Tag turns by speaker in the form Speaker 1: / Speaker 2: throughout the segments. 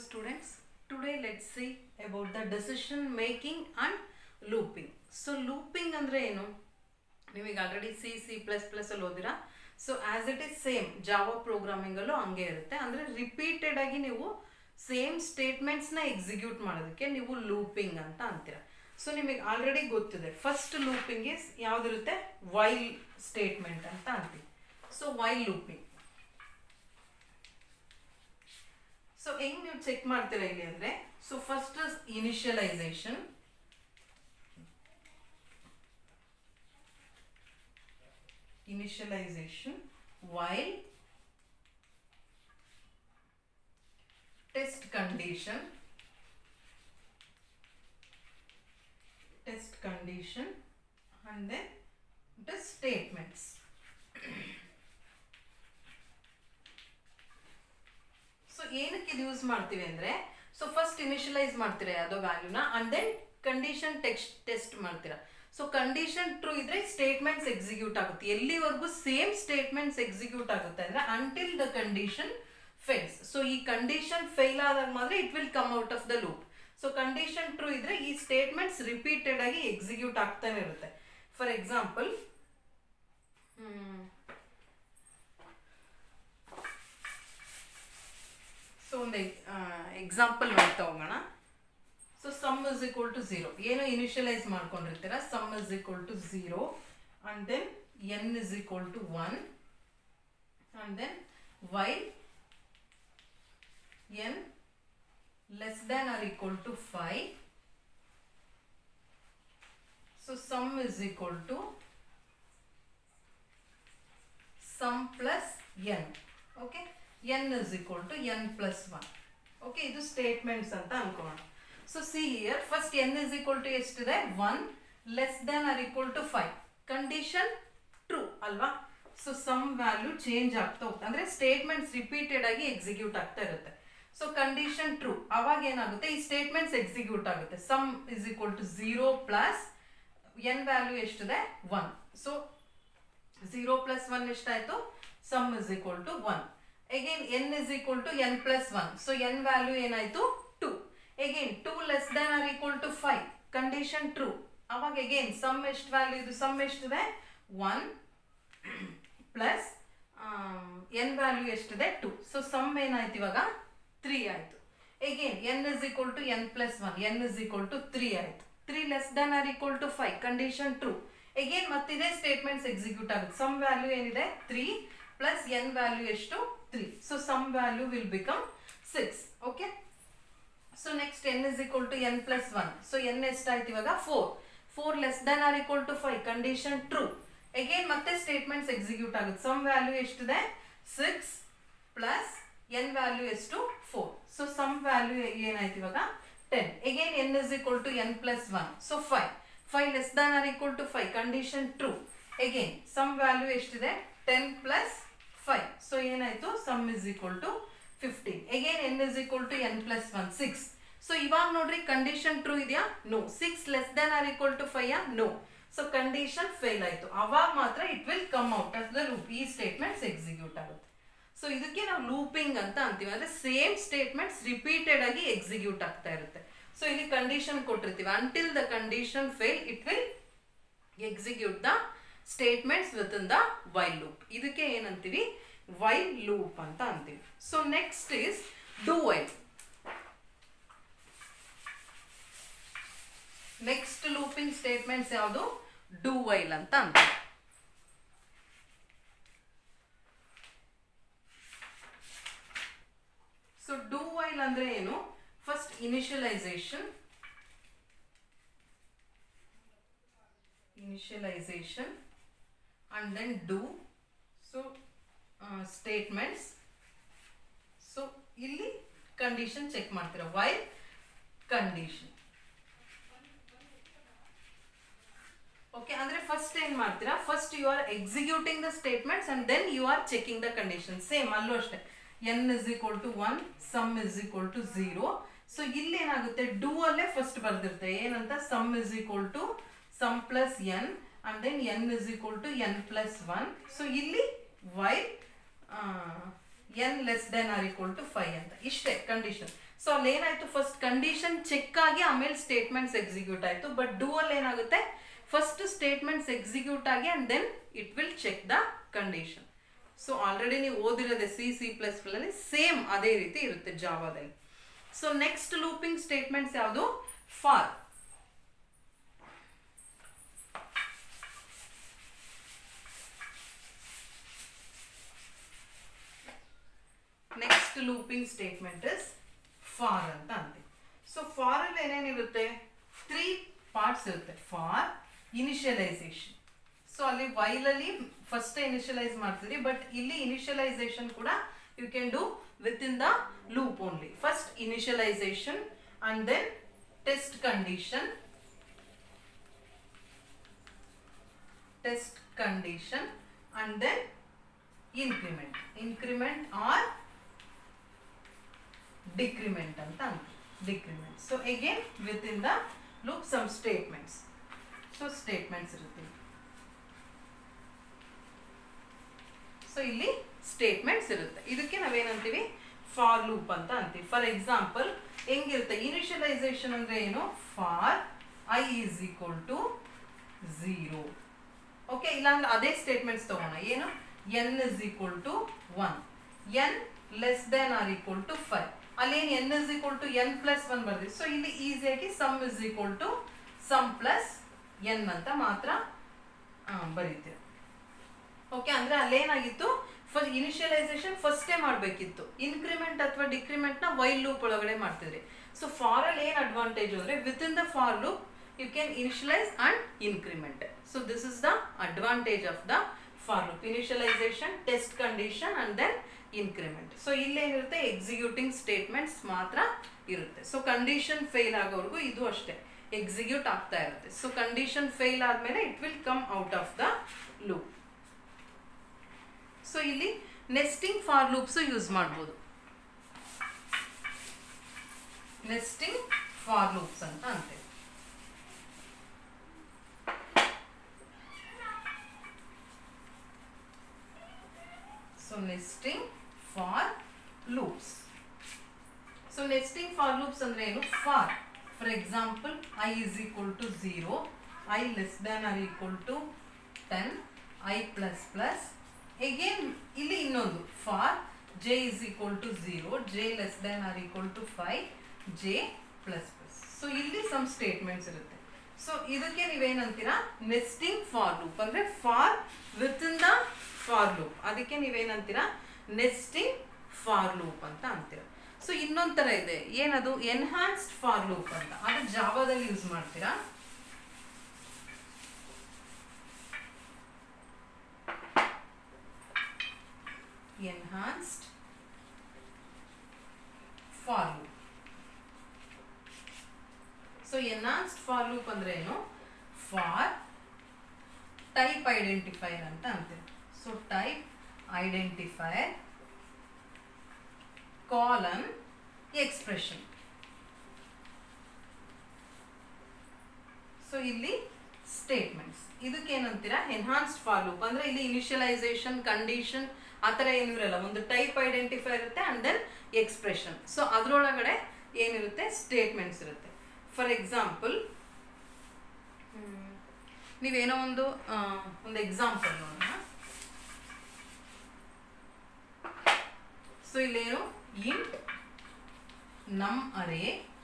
Speaker 1: students today let's see about the decision making and looping so looping ಅಂದ್ರೆ ಏನು ನೀವೀಗ already C C plus plus ಅಲ್ಲಿ ಓದಿರಾ so as it is same Java programming ಅಲ್ಲೂ ಹಂಗೆ ಇರುತ್ತೆ ಅಂದ್ರೆ ರಿಪೀಟೆಡ್ ಆಗಿ ನೀವು ಸೇಮ್ ಸ್ಟೇಟ್ಮೆಂಟ್ಸ್ ನ ಎಕ್ಸಿಕ್ಯೂಟ್ ಮಾಡೋದಕ್ಕೆ ನೀವು ಲೂಪಿಂಗ್ ಅಂತ ಅಂತೀರ ಸೊ ನಿಮಗೆ ಆಲ್ರೆಡಿ ಗೊತ್ತಿದೆ ಫಸ್ಟ್ ಲೂಪಿಂಗ್ ಇಸ್ ಯಾವ್ದಿರುತ್ತೆ ವೈಲ್ ಸ್ಟೇಟ್ಮೆಂಟ್ ಅಂತ ಅಂತೀವಿ ಸೊ ವೈಲ್ ಲೂಪಿಂಗ್ ಸೊ ಹೆಂಗ್ ನೀವು ಚೆಕ್ ಮಾಡ್ತೀರಾ ಇಲ್ಲಿ ಅಂದ್ರೆ so first initialization initialization while test condition test condition and then the statements ಸೊ ಏನಕ್ಕೆ ಇದು ಯೂಸ್ ಮಾಡ್ತೀವಿ ಅಂದ್ರೆ ಸೊ ಫಸ್ಟ್ ಇನಿಷಿಯಲೈಸ್ ಮಾಡ್ತೀರಾ ಯಾವುದೋ ವ್ಯಾಲ್ಯೂನ and then condition text test ಮಾಡ್ತೀರಾ ಸೊ ಕಂಡೀಷನ್ ಟ್ರೂ ಇದ್ರೆ ಸ್ಟೇಟ್ಮೆಂಟ್ಸ್ ಎಕ್ಸಿಕ್ಯೂಟ್ ಆಗುತ್ತೆ ಎಲ್ಲಿವರೆಗೂ ಸೇಮ್ ಸ್ಟೇಟ್ಮೆಂಟ್ಸ್ ಎಕ್ಸಿಕ್ಯೂಟ್ ಆಗುತ್ತೆ ಅಂದ್ರೆ until the condition fails so ಈ ಕಂಡೀಷನ್ ಫೇಲ್ ಆದಾಗ ಮಾತ್ರ it will come out of the loop so condition true ಇದ್ರೆ ಈ ಸ್ಟೇಟ್ಮೆಂಟ್ಸ್ ರಿಪೀಟೆಡ್ ಆಗಿ ಎಕ್ಸಿಕ್ಯೂಟ್ ಆಗ್ತಾನೆ ಇರುತ್ತೆ ಫಾರ್ ಎಕ್ಸಾಂಪಲ್ ಸೊ ಒಂದು ಎಕ್ಸಾಂಪಲ್ ನೋಡ್ತಾ ಹೋಗೋಣ so sum is equal to zero ಏನು ಇನಿಷಿಯಲೈಸ್ ಮಾಡ್ಕೊಂಡಿರ್ತೀರ sum is equal to zero and then N is equal to one and then while N less than or equal to five so sum is equal to sum plus N okay N is equal to N plus one okay ಇದು statements ಅಂತ ಅನ್ಕೋಣ so see here first N is equal to ಎಷ್ಟಿದೆ one less than or equal to five condition true ಅಲ್ವಾ so sum value change ಆಗ್ತಾ ಹೋಗ್ತಾ ಅಂದ್ರೆ statements repeated ಆಗಿ execute ಆಗ್ತಾ ಇರುತ್ತೆ ಸೊ ಕಂಡೀಷನ್ ಟ್ರೂ ಅವಾಗ ಏನಾಗುತ್ತೆ ಈ ಸ್ಟೇಟ್ಮೆಂಟ್ಸ್ ಎಕ್ಸಿಕ್ಯೂಟ್ ಆಗುತ್ತೆ sum is equal to zero plus N value ಎಷ್ಟಿದೆ one so zero plus one ಎಷ್ಟಾಯ್ತು sum is equal to one again N is equal to N plus one so N value ಏನಾಯ್ತು two again two less than or equal to five condition true ಅವಾಗ again sum ಎಷ್ಟು value ಇದು sum ಎಷ್ಟಿದೆ one plus N value ಎಷ್ಟಿದೆ two so sum ಏನಾಯ್ತು ಇವಾಗ three ಆಯ್ತು again N is equal to N plus one N is equal to three ಆಯ್ತು three less than or equal to five condition true again ಮತ್ತಿದೆ statements execute ಆಗುತ್ತೆ sum value ಏನಿದೆ three plus N value ಎಷ್ಟು three so sum value will become six okay so next N is equal to N plus one so N ಎಷ್ಟಾಯ್ತು ಇವಾಗ four four less than or equal to five condition true again ಮತ್ತೆ statements execute ಆಗುತ್ತೆ sum value ಎಷ್ಟಿದೆ six plus N value ಎಷ್ಟು four so sum value ಏನಾಯ್ತು ಇವಾಗ ten again N is equal to N plus one so five five less than or equal to five condition true again sum value ಎಷ್ಟಿದೆ ten plus five so ಏನಾಯ್ತು sum is equal to fifteen again N is equal to N plus one six so ಇವಾಗ ನೋಡ್ರಿ condition true ಇದೆಯಾ no six less than or equal to five no so condition fail ಆಯ್ತು ಅವಾಗ ಮಾತ್ರ it will come out of the loop ಈ statements execute ಆಗುತ್ತೆ so ಇದಕ್ಕೆ ನಾವು ಲೂಪಿಂಗ್ ಅಂತ ಅಂತೀವಿ ಅಂದ್ರೆ ಸೇಮ್ ಸ್ಟೇಟ್ಮೆಂಟ್ಸ್ ರಿಪೀಟೆಡ್ ಆಗಿ ಎಕ್ಸಿಕ್ಯೂಟ್ ಆಗ್ತಾ ಇರುತ್ತೆ ಸೊ ಇಲ್ಲಿ ಕಂಡೀಷನ್ ಕೊಟ್ಟಿರ್ತೀವಿ until the condition fail it will execute the statements within the while loop ಇದಕ್ಕೆ ಏನಂತೀವಿ ವೈಲ್ ಲೂಪ್ ಅಂತ ಅಂತೀವಿ so next is do while next looping statements ಯಾವುದು ಡೂ ವೈಲ್ ಅಂತ ಅಂತೀವಿ ಸೊ ಡೂ ವೈಲ್ ಅಂದ್ರೆ ಏನು first initialization initialization and then do so uh, statements so ಇಲ್ಲಿ ಕಂಡೀಷನ್ ಚೆಕ್ ಮಾಡ್ತೀರಾ ವೈ ಕಂಡೀಷನ್ ಓಕೆ ಅಂದ್ರೆ ಫಸ್ಟ್ ಏನ್ ಮಾಡ್ತೀರಾ first you are executing the statements and then you are checking the condition same ಅಲ್ಲೂ ಅಷ್ಟೇ N is equal to one sum is equal to zero so ಇಲ್ಲಿ ಏನಾಗುತ್ತೆ do ಅಲ್ಲೇ first ಬರ್ದಿರುತ್ತೆ ಏನಂತ sum is equal to sum plus N and then N is equal to N plus one so ಇಲ್ಲಿ while N less than or equal to five ಅಂತ ಇಷ್ಟೇ condition so ಅಲ್ಲಿ ಏನಾಯ್ತು ಫಸ್ಟ್ ಕಂಡೀಷನ್ ಚೆಕ್ ಆಗಿ ಆಮೇಲೆ statements execute ಆಯ್ತು but do ಅಲ್ಲಿ ಏನಾಗುತ್ತೆ ಫಸ್ಟ್ ಸ್ಟೇಟ್ಮೆಂಟ್ಸ್ ಎಕ್ಸಿಕ್ಯೂಟ್ ಆಗಿ and then it will check the condition so already ನೀವು ಓದಿರೋದೆ ಸಿ ಸಿ ಪ್ಲಸ್ ಅಲ್ಲಿ ಸೇಮ್ ಅದೇ ರೀತಿ ಇರುತ್ತೆ ಜಾವಾದಲ್ಲಿ ಸೊ ನೆಕ್ಸ್ಟ್ ಲೂಪಿಂಗ್ ಸ್ಟೇಟ್ಮೆಂಟ್ಸ್ ಯಾವುದು for next looping statement is for ಅಂತ ಅಂತೀವಿ ಸೊ ಫಾರ್ ಅಲ್ಲಿ ಏನೇನಿರುತ್ತೆ ತ್ರೀ ಪಾರ್ಟ್ಸ್ ಇರುತ್ತೆ ಫಾರ್ ಇನಿಷಿಯಲೈಸೇಷನ್ ಸೊ ಅಲ್ಲಿ ವೈಲ್ ಅಲ್ಲಿ ಫಸ್ಟ್ ಇನಿಷಿಯಲೈಸ್ ಮಾಡ್ತೀರಿ ಬಟ್ ಇಲ್ಲಿ ಇನಿಷಿಯಲೈಸೇಷನ್ ಕೂಡ you can do within the loop only first initialization and then test condition test condition and then increment increment or decrement ಅಂತ ಅಂತೀವಿ decrement so again within the loop some statements so statements ಇರುತ್ತೆ so ಇಲ್ಲಿ statements ಇರುತ್ತೆ ಇದಕ್ಕೆ ನಾವೇನಂತೀವಿ for loop ಅಂತ ಅಂತೀವಿ for example ಹೆಂಗಿರುತ್ತೆ initialization ಅಂದ್ರೆ ಏನು for I is equal to zero okay ಇಲ್ಲಾಂದ್ರೆ ಅದೇ ಸ್ಟೇಟ್ಮೆಂಟ್ಸ್ ತಗೋಣ ಏನು n is equal to one n less than or equal to five ಅಲ್ಲೇನು n is equal to N plus one ಬರ್ದಿವಿ ಸೊ ಇಲ್ಲಿ ಈಸಿಯಾಗಿ sum is equal to sum plus n ಅಂತ ಮಾತ್ರ ಬರೀತೀವಿ ಓಕೆ ಅಂದ್ರೆ ಅಲ್ಲೇನಾಗಿತ್ತು ಫಸ್ಟ್ ಇನಿಷಿಯಲೈಸೇಷನ್ ಫಸ್ಟೇ ಮಾಡಬೇಕಿತ್ತು ಇನ್ಕ್ರಿಮೆಂಟ್ ಅಥವಾ ಡಿಕ್ರಿಮೆಂಟ್ ನ ವೈಲ್ ಲೂಪ್ ಒಳಗಡೆ ಮಾಡ್ತಿದ್ರಿ ಸೊ ಫಾರ್ ಅಲ್ಲಿ ಏನ್ ಅಡ್ವಾಂಟೇಜ್ ಅಂದ್ರೆ within the for loop you can initialize and increment so this is the advantage of the for loop initialization test condition and then increment so ಇಲ್ಲೇನಿರುತ್ತೆ executing statements ಮಾತ್ರ ಇರುತ್ತೆ so condition fail ಆಗೋವರೆಗೂ ಇದು ಅಷ್ಟೇ execute ಆಗ್ತಾ ಇರುತ್ತೆ so condition fail ಆದ್ಮೇಲೆ it will come out of the loop so ಇಲ್ಲಿ ನೆಸ್ಟಿಂಗ್ ಫಾರ್ ಲೂಪ್ಸ್ ಯೂಸ್ ಮಾಡ್ಬೋದು ನೆಸ್ಟಿಂಗ್ ಫಾರ್ ಲೂಪ್ಸ್ ಅಂತ ಅಂತೇವೆ so nesting for loops so nesting for loops ಅಂದ್ರೆ ಏನು for for example I is equal to zero I less than or equal to ten I plus plus again ಇಲ್ಲಿ ಇನ್ನೊಂದು for J is equal to zero J less than or equal to five J plus plus so ಇಲ್ಲಿ some statements ಇರುತ್ತೆ so ಇದಕ್ಕೆ ನೀವೇನಂತೀರಾ nesting for loop ಅಂದ್ರೆ for within the for loop ಅದಕ್ಕೆ ನೀವೇನಂತೀರಾ nesting for loop ಅಂತ ಅಂತೀರಾ so ಇನ್ನೊಂದ್ ತರ ಇದೆ ಏನದು ಎನ್ಹಾನ್ಸ್ಡ್ ಫಾರ್ ಲೂಪ್ ಅಂತ ಅದು ಜಾವಾದಲ್ಲಿ ಯೂಸ್ ಮಾಡ್ತೀರಾ enhanced for loop so enhanced for loop ಅಂದ್ರೆ ಏನು ಫಾರ್ ಟೈಪ್ ಐಡೆಂಟಿಫೈರ್ ಅಂತ ಅಂತೀವಿ so type identifier colon expression so ಇಲ್ಲಿ ಸ್ಟೇಟ್ಮೆಂಟ್ಸ್ ಇದಕ್ಕೆ ಏನಂತೀರಾ ಎನ್ಹಾನ್ಸ್ಡ್ ಫಾರ್ ಲೂಪ್ ಅಂದ್ರೆ ಇಲ್ಲಿ ಇನಿಷಿಯಲೈಸೇಷನ್ ಕಂಡೀಷನ್ ಆ ಥರ ಏನಿರಲ್ಲ ಒಂದು ಟೈಪ್ ಐಡೆಂಟಿಫೈ ಇರುತ್ತೆ ಅಂಡ್ ದೆನ್ ಎಕ್ಸ್ಪ್ರೆಷನ್ ಸೊ ಅದರೊಳಗಡೆ ಏನಿರುತ್ತೆ ಸ್ಟೇಟ್ಮೆಂಟ್ಸ್ ಇರುತ್ತೆ ಫಾರ್ ಎಕ್ಸಾಂಪಲ್ ನೀವೇನೋ ಒಂದು ಒಂದು ಎಕ್ಸಾಂಪಲ್ ನೋಡೋಣ ಸೊ ಇಲ್ಲೇನು int num array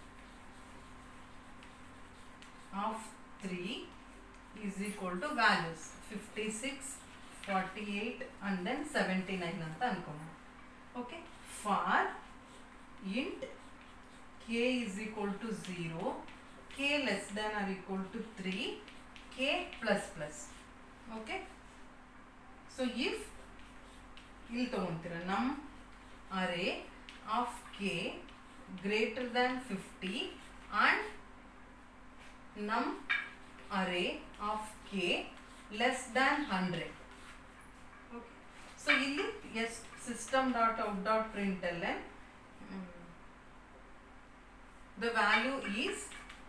Speaker 1: of three is equal to values fifty six forty eight and then seventy nine ಅಂತ ಅನ್ಕೋಣ okay for int K is equal to zero K less than or equal to three K plus plus okay so if ಇಲ್ಲಿ ತಗೊಂತೀರ num array of K greater than fifty and num array of K less than hundred okay so ಇಲ್ಲಿ ಎಸ್ system dot out dot print l the value is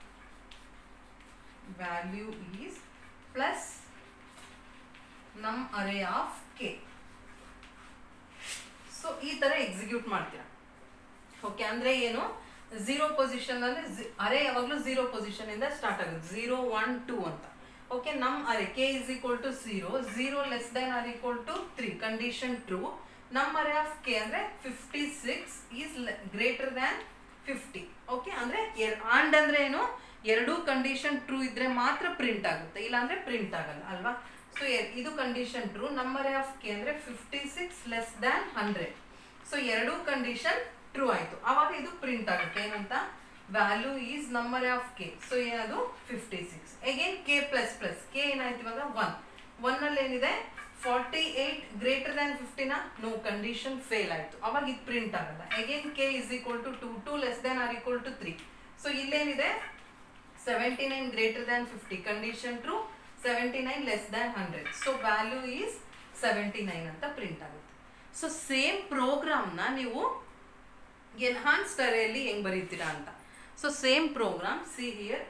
Speaker 1: value is plus num array of K so ಈ ತರ execute ಮಾಡ್ತೀರಾ okay ಅಂದ್ರೆ ಏನು zero position ಅಂದ್ರೆ array ಯಾವಾಗಲೂ zero position ಇಂದ ಸ್ಟಾರ್ಟ್ ಆಗುತ್ತೆ ಝೀರೋ ಒನ್ ಟೂ ಅಂತ okay num array K is equal to zero zero less than or equal to three condition true ನಮ್ಮ ಅರೆ ಆಫ್ ಕೆ ಅಂದ್ರೆ fifty six is greater than fifty okay ಅಂದ್ರೆ and ಅಂದ್ರೆ ಏನು ಎರಡೂ condition true ಇದ್ರೆ ಮಾತ್ರ print ಆಗುತ್ತೆ ಇಲ್ಲಾಂದ್ರೆ ಪ್ರಿಂಟ್ ಆಗಲ್ಲ ಅಲ್ವಾ ಸೊ ಇದು condition true number of K ಅಂದ್ರೆ fifty six less than hundred so ಎರಡೂ ಕಂಡೀಷನ್ ಟ್ರೂ ಆಯ್ತು ಅವಾಗ ಇದು ಪ್ರಿಂಟ್ ಆಗುತ್ತೆ ಏನಂತ value is number of K so ಏನದು fifty six again K plus plus K ಏನಾಯ್ತು ಇವಾಗ ಒನ್ ಒನ್ ಅಲ್ಲಿ ಏನಿದೆ ಫಾರ್ಟಿ ಏಟ್ ಗ್ರೇಟರ್ ದ್ಯಾನ್ ಫಿಫ್ಟಿನ ನೋ ಕಂಡೀಷನ್ ಫೇಲ್ ಆಯ್ತು ಅವಾಗ ಇದು ಪ್ರಿಂಟ್ ಆಗಲ್ಲ again K is equal to two two less than or equal to three so ಇಲ್ಲೇನಿದೆ seventy nine greater than fifty condition true seventy nine less than hundred so value is seventy nine ಅಂತ print ಆಗುತ್ತೆ so same ಪ್ರೋಗ್ರಾಮ್ನ ನೀವು enhanced ಅರೆಯಲ್ಲಿ ಹೆಂಗ್ ಬರೀತೀರಾ ಅಂತ so same program see here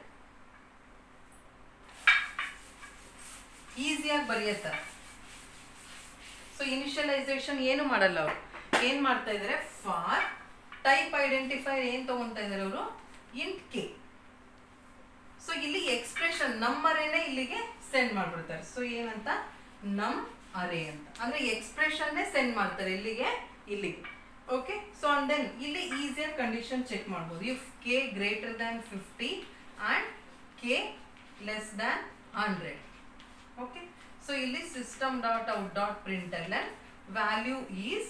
Speaker 1: ಈಸಿಯಾಗಿ ಬರೆಯತ್ತಾರೆ ಸೊ ಇನಿಷಿಯಲೈಸೇಷನ್ ಏನು ಮಾಡಲ್ಲ ಅವರು ಏನ್ ಮಾಡ್ತಾ ಇದ್ದಾರೆ ಫಾರ್ ಟೈಪ್ ಐಡೆಂಟಿಫೈರ್ ಏನ್ ತಗೊಂತಾ ಇದ್ದಾರೆ ಅವರು ಇಂಟ್ ಕೆ ಸೊ ಇಲ್ಲಿ ಎಕ್ಸ್ಪ್ರೆಷನ್ ನಮ್ ಅರೇನೆ ಇಲ್ಲಿಗೆ ಸೆಂಡ್ ಮಾಡ್ಬಿಡ್ತಾರೆ ಸೊ ಏನಂತ ನಮ್ ಅರೆ ಅಂತ ಅಂದ್ರೆ ಎಕ್ಸ್ಪ್ರೆಷನ್ ಸೆಂಡ್ ಮಾಡ್ತಾರೆ ಇಲ್ಲಿಗೆ ಇಲ್ಲಿಗೆ ಓಕೆ ಸೊ ಅಂಡ್ ದೆನ್ ಇಲ್ಲಿ ಈಸಿಯರ್ ಕಂಡೀಷನ್ ಚೆಕ್ ಮಾಡ್ಬೋದು if K greater than fifty and K less than hundred okay so ಇಲ್ಲಿ system dot out dot print l value is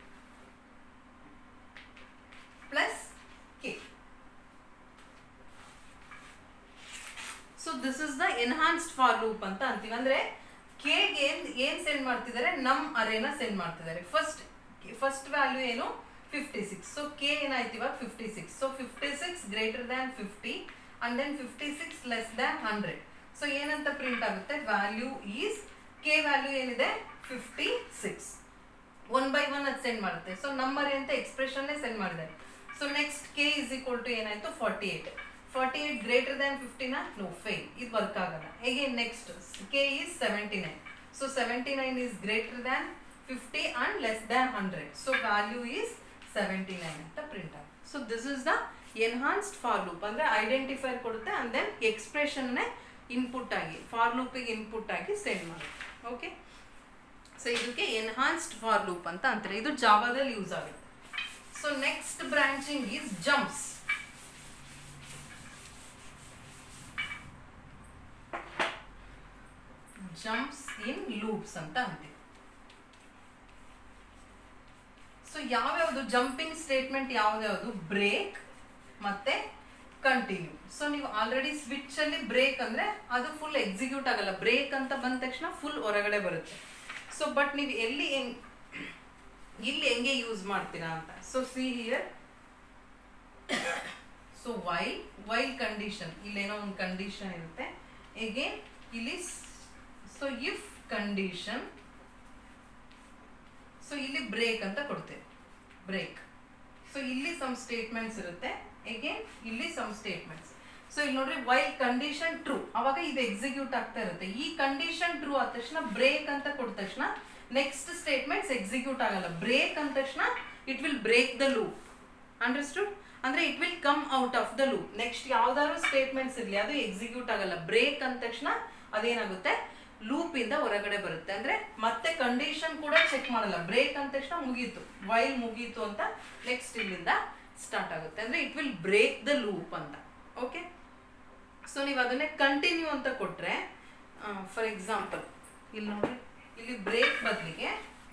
Speaker 1: plus K so this is the enhanced for loop ಅಂತ ಅಂತೀವಿ ಅಂದ್ರೆ ಕೆಗೆ ಏನ್ ಏನ್ send ಮಾಡ್ತಿದ್ದಾರೆ num ಅರೇನ send ಮಾಡ್ತಿದ್ದಾರೆ ಫಸ್ಟ್ ಫಸ್ಟ್ ವ್ಯಾಲ್ಯೂ ಏನು ಫಿಫ್ಟಿ ಸಿಕ್ಸ್ ಸೊ ಕೆ ಏನಾಯ್ತು ಇವಾಗ fifty six so fifty six greater than fifty and then fifty six less than hundred so ಏನಂತ ಪ್ರಿಂಟ್ ಆಗುತ್ತೆ ವ್ಯಾಲ್ಯೂ ಈಸ್ ಕೆ ವ್ಯಾಲ್ಯೂ ಏನಿದೆ fifty six one by one ಅದು send ಮಾಡುತ್ತೆ so number ಅಂತ ಎಕ್ಸ್ಪ್ರೆಷನ್ನೇ send ಮಾಡಿದ್ದಾರೆ so next K is equal to ಏನಾಯ್ತು forty eight forty eight greater than ಫಿಫ್ಟಿನ ನೋ ಫೇಲ್ ಇದು ವರ್ಕ್ ಆಗಲ್ಲ ಹೇಗೆ next K is seventy nine so seventy nine is greater than fifty and less than hundred so value is seventy nine ಅಂತ print ಆಗುತ್ತೆ so this is the enhanced for loop ಅಂದ್ರೆ identifier ಕೊಡುತ್ತೆ and then ಎಕ್ಸ್ಪ್ರೆಷನ್ನೇ input ಆಗಿ for ಲೂಪಿಗೆ input ಆಗಿ send ಮಾಡುತ್ತೆ okay so ಇದಕ್ಕೆ ಎನ್ಹಾನ್ಸ್ಡ್ ಫಾರ್ ಲೂಪ್ ಅಂತ ಅಂತಾರೆ ಇದು ಜಾವಾದಲ್ಲಿ ಯೂಸ್ ಆಗುತ್ತೆ so next branching is jumps jumps in loops ಅಂತ ಅಂತೀವಿ ಸೊ ಯಾವ್ಯಾವುದು ಜಂಪಿಂಗ್ ಸ್ಟೇಟ್ಮೆಂಟ್ ಯಾವ್ದ್ಯಾವ್ದು ಬ್ರೇಕ್ ಮತ್ತೆ ಕಂಟಿನ್ಯೂ ಸೊ ನೀವು ಆಲ್ರೆಡಿ ಸ್ವಿಚ್ ಅಲ್ಲಿ ಬ್ರೇಕ್ ಅಂದ್ರೆ ಅದು ಫುಲ್ ಎಕ್ಸಿಕ್ಯೂಟ್ ಆಗಲ್ಲ ಬ್ರೇಕ್ ಅಂತ ಬಂದ ತಕ್ಷಣ ಫುಲ್ ಹೊರಗಡೆ ಬರುತ್ತೆ ಸೊ ಬಟ್ ನೀವು ಎಲ್ಲಿ ಹೆಂಗ್ ಇಲ್ಲಿ ಹೆಂಗೆ ಯೂಸ್ ಮಾಡ್ತೀರಾ ಅಂತ so see here so while while condition ಇಲ್ಲೇನೋ ಒಂದು ಕಂಡೀಷನ್ ಇರುತ್ತೆ ಎಗೇನ್ ಇಲ್ಲಿ ಸೊ ಇಫ್ ಕಂಡೀಷನ್ ಸೊ ಇಲ್ಲಿ ಬ್ರೇಕ್ ಅಂತ ಕೊಡ್ತೇವೆ ಬ್ರೇಕ್ ಸೊ ಇಲ್ಲಿ ಸಮ್ ಸ್ಟೇಟ್ಮೆಂಟ್ಸ್ ಇರುತ್ತೆ ಅಗೇನ್ ಇಲ್ಲಿ ಸಮ್ ಸ್ಟೇಟ್ಮೆಂಟ್ಸ್ ಸೊ ಇಲ್ಲಿ ನೋಡ್ರಿ ವೈಲ್ ಕಂಡೀಷನ್ ಟ್ರೂ ಅವಾಗ ಇದು ಎಕ್ಸಿಕ್ಯೂಟ್ ಆಗ್ತಾ ಇರುತ್ತೆ ಈ ಕಂಡೀಷನ್ ಟ್ರೂ ಆದ ತಕ್ಷಣ ಬ್ರೇಕ್ ಅಂತ ಕೊಟ್ಟ ತಕ್ಷಣ ನೆಕ್ಸ್ಟ್ ಸ್ಟೇಟ್ಮೆಂಟ್ಸ್ ಎಕ್ಸಿಕ್ಯೂಟ್ ಆಗಲ್ಲ ಬ್ರೇಕ್ ಅಂದ ತಕ್ಷಣ it will break the loop understood ಅಂದ್ರೆ it will come out of the loop next ಯಾವ್ದಾದ್ರು ಸ್ಟೇಟ್ಮೆಂಟ್ಸ್ ಇರಲಿ ಅದು ಎಕ್ಸಿಕ್ಯೂಟ್ ಆಗಲ್ಲ ಬ್ರೇಕ್ ಅಂದ ತಕ್ಷಣ ಅದೇನಾಗುತ್ತೆ ಲೂಪ್ ಇಂದ ಹೊರಗಡೆ ಬರುತ್ತೆ ಅಂದ್ರೆ ಮತ್ತೆ ಕಂಡೀಷನ್ ಕೂಡ ಚೆಕ್ ಮಾಡಲ್ಲ ಬ್ರೇಕ್ ಅಂದ ತಕ್ಷಣ ಮುಗೀತು ವೈಲ್ ಮುಗೀತು ಅಂತ ನೆಕ್ಸ್ಟ್ ಇಲ್ಲಿಂದ ಸ್ಟಾರ್ಟ್ ಆಗುತ್ತೆ ಅಂದ್ರೆ it will break the loop ಅಂತ ಓಕೆ ಸೊ ನೀವು ಅದನ್ನೇ ಕಂಟಿನ್ಯೂ ಅಂತ ಕೊಟ್ರೆ ಫಾರ್ ಎಕ್ಸಾಂಪಲ್ ಇಲ್ಲಿ ನೋಡಿ ಇಲ್ಲಿ ಬ್ರೇಕ್ ಬದಲಿಗೆ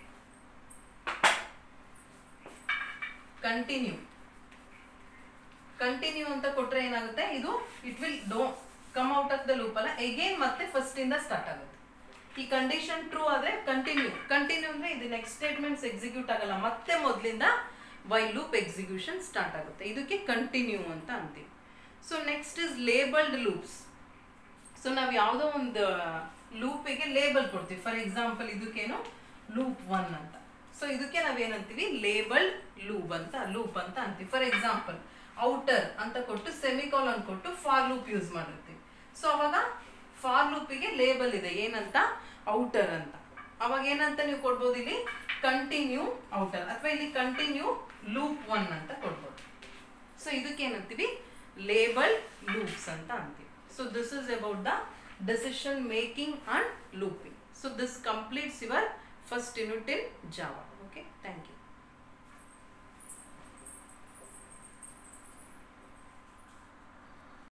Speaker 1: ಕಂಟಿನ್ಯೂ ಕಂಟಿನ್ಯೂ ಅಂತ ಕೊಟ್ರೆ ಏನಾಗುತ್ತೆ ಇದು it will do come out of the loop ಅಲ್ಲ ಎಗೇನ್ ಮತ್ತೆ ಫಸ್ಟ್ ಇಂದ ಸ್ಟಾರ್ಟ್ ಆಗುತ್ತೆ ಈ ಕಂಡೀಷನ್ ಟ್ರೂ ಆದ್ರೆ ಕಂಟಿನ್ಯೂ ಕಂಟಿನ್ಯೂ ಅಂದ್ರೆ ಇದು ನೆಕ್ಸ್ಟ್ ಸ್ಟೇಟ್ಮೆಂಟ್ಸ್ ಎಕ್ಸಿಕ್ಯೂಟ್ ಆಗಲ್ಲ ಮತ್ತೆ ಮೊದಲಿಂದ ವೈ ಲೂಪ್ ಎಕ್ಸಿಕ್ಯೂಷನ್ ಸ್ಟಾರ್ಟ್ ಆಗುತ್ತೆ ಇದಕ್ಕೆ ಕಂಟಿನ್ಯೂ ಅಂತ ಅಂತೀವಿ so next is labeled loops so ನಾವು ಯಾವುದೋ ಒಂದು ಲೂಪಿಗೆ ಲೇಬಲ್ ಕೊಡ್ತೀವಿ ಫಾರ್ ಎಕ್ಸಾಂಪಲ್ ಇದಕ್ಕೇನು ಲೂಪ್ ಒನ್ ಅಂತ ಸೊ ಇದಕ್ಕೆ ನಾವೇನಂತೀವಿ ಲೇಬಲ್ಡ್ ಲೂಪ್ ಅಂತ ಲೂಪ್ ಅಂತ ಅಂತೀವಿ ಫಾರ್ ಎಕ್ಸಾಂಪಲ್ ಔಟರ್ ಅಂತ ಕೊಟ್ಟು ಸೆಮಿಕಾಲನ್ ಕೊಟ್ಟು ಫಾರ್ ಲೂಪ್ ಯೂಸ್ ಮಾಡಿರ್ತೀವಿ ಸೊ ಅವಾಗ ಫಾರ್ ಲೂಪಿಗೆ ಲೇಬಲ್ ಇದೆ ಏನಂತ ಔಟರ್ ಅಂತ ಅವಾಗ ಏನಂತ ನೀವು ಕೊಡ್ಬೋದು ಇಲ್ಲಿ ಕಂಟಿನ್ಯೂ ಔಟರ್ ಅಥವಾ ಇಲ್ಲಿ ಕಂಟಿನ್ಯೂ ಲೂಪ್ ಒನ್ ಅಂತ ಕೊಡ್ಬೋದು ಸೊ ಇದಕ್ಕೆ ಏನಂತೀವಿ ಲೇಬಲ್ ಲೂಪ್ಸ್ ಅಂತ ಅಂತೀವಿ so this is about the decision making and looping so this completes your first unit in Java okay thank you